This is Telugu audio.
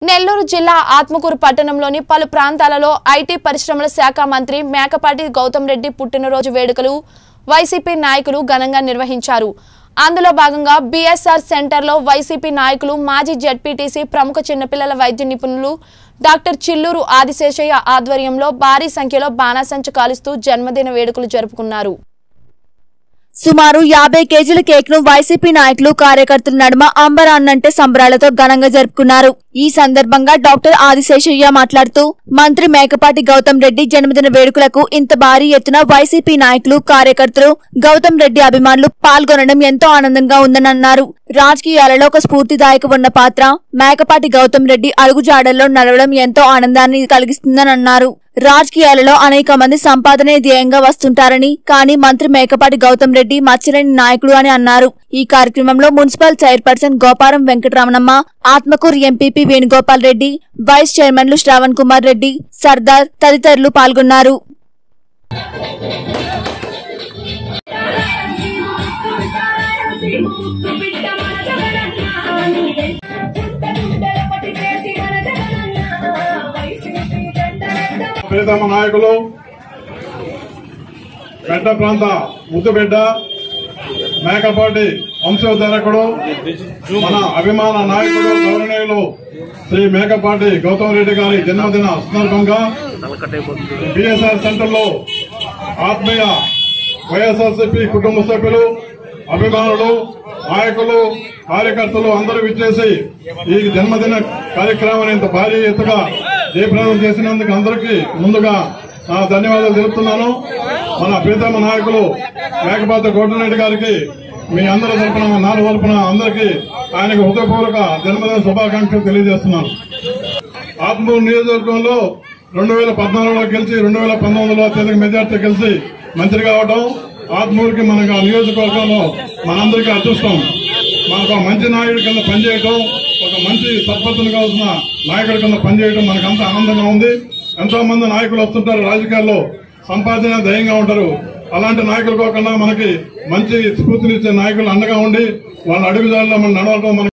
నెల్లూరు జిల్లా ఆత్మకూరు పట్టణంలోని పలు ప్రాంతాలలో ఐటీ పరిశ్రమల శాఖ మంత్రి మేకపాటి గౌతమ్ రెడ్డి పుట్టినరోజు వేడుకలు వైసీపీ నాయకులు ఘనంగా నిర్వహించారు అందులో భాగంగా బీఎస్ఆర్ సెంటర్లో వైసీపీ నాయకులు మాజీ జడ్పీటీసీ ప్రముఖ చిన్నపిల్లల వైద్య నిపుణులు డాక్టర్ చిల్లూరు ఆదిశేషయ్య ఆధ్వర్యంలో భారీ సంఖ్యలో బాణాసంచ కాలుస్తూ జన్మదిన వేడుకలు జరుపుకున్నారు సుమారు యాభై కేజీల కేక్ ను వైసీపీ నాయకులు కార్యకర్తల నడుమ అంబరాన్నంటే సంబరాలతో ఘనంగా జరుపుకున్నారు ఈ సందర్భంగా డాక్టర్ ఆదిశేషయ్య మాట్లాడుతూ మంత్రి మేకపాటి గౌతమ్ రెడ్డి జన్మదిన వేడుకలకు ఇంత భారీ ఎత్తున వైసీపీ నాయకులు కార్యకర్తలు గౌతమ్ రెడ్డి అభిమానులు పాల్గొనడం ఎంతో ఆనందంగా ఉందని అన్నారు రాజకీయాలలో ఒక స్ఫూర్తిదాయక ఉన్న పాత్ర మేకపాటి గౌతమ్ రెడ్డి అడుగుజాడల్లో నడవడం ఎంతో ఆనందాన్ని కలిగిస్తుందని అన్నారు రాజకీయాలలో అనేక మంది సంపాదనే ధ్యేయంగా వస్తుంటారని కానీ మంత్రి మేకపాటి గౌతమ్ రెడ్డి మచ్చలేని నాయకుడు అని అన్నారు ఈ కార్యక్రమంలో municipal chairperson Goparam Venkataramanamma Atmakur MPP Venugopal Reddy vice చైర్మన్లు శ్రావణ్ కుమార్ రెడ్డి సర్దార్ తదితరులు పాల్గొన్నారు ప్రియతమ నాయకులు పెద్ద ప్రాంత ముద్దుబిడ్డ మేకపాటి వంశోద్ధరకుడు మన అభిమాన నాయకుడు గౌరవనీయులు శ్రీ మేకపాటి గౌతమ్ రెడ్డి గారి జన్మదిన సందర్భంగా బిఎస్ఆర్ సెంటర్లో ఆత్మీయ వైఎస్ఆర్సీపీ కుటుంబ సభ్యులు అభిమానులు నాయకులు కార్యకర్తలు అందరూ విచ్చేసి ఈ జన్మదిన కార్యక్రమాన్ని ఇంత భారీ ఎత్తుగా జయప్రదం చేసినందుకు అందరికీ ముందుగా నా ధన్యవాదాలు తెలుపుతున్నాను మన ప్రీతమ నాయకులు మేకపాత గౌటరెడ్డి గారికి మీ అందరి తరపున నా తరపున అందరికీ ఆయనకు హృదయపూర్వక జన్మదిన శుభాకాంక్షలు తెలియజేస్తున్నాను ఆత్మూరు నియోజకవర్గంలో రెండు వేల పద్నాలుగులో గెలిచి రెండు వేల పంతొమ్మిదిలో అత్యధిక మెజార్టీ గెలిచి మంత్రి కావడం ఆత్మూరుకి మనకు ఆ నియోజకవర్గంలో మనందరికీ అదృష్టం మనకు ఒక మంచి నాయకుడి కింద పనిచేయటం ఒక మంచి సర్పంచులు కావాల్సిన నాయకుడి కింద పనిచేయడం మనకు అంత ఆనందంగా ఉంది ఎంతో మంది నాయకులు వస్తుంటారు రాజకీయాల్లో సంపాదన ధైర్యంగా ఉంటారు అలాంటి నాయకులు కాకుండా మనకి మంచి స్ఫూర్తినిచ్చే నాయకులు అండగా ఉండి వాళ్ళ అడుగుదారిలో మనం నడవడం మనకి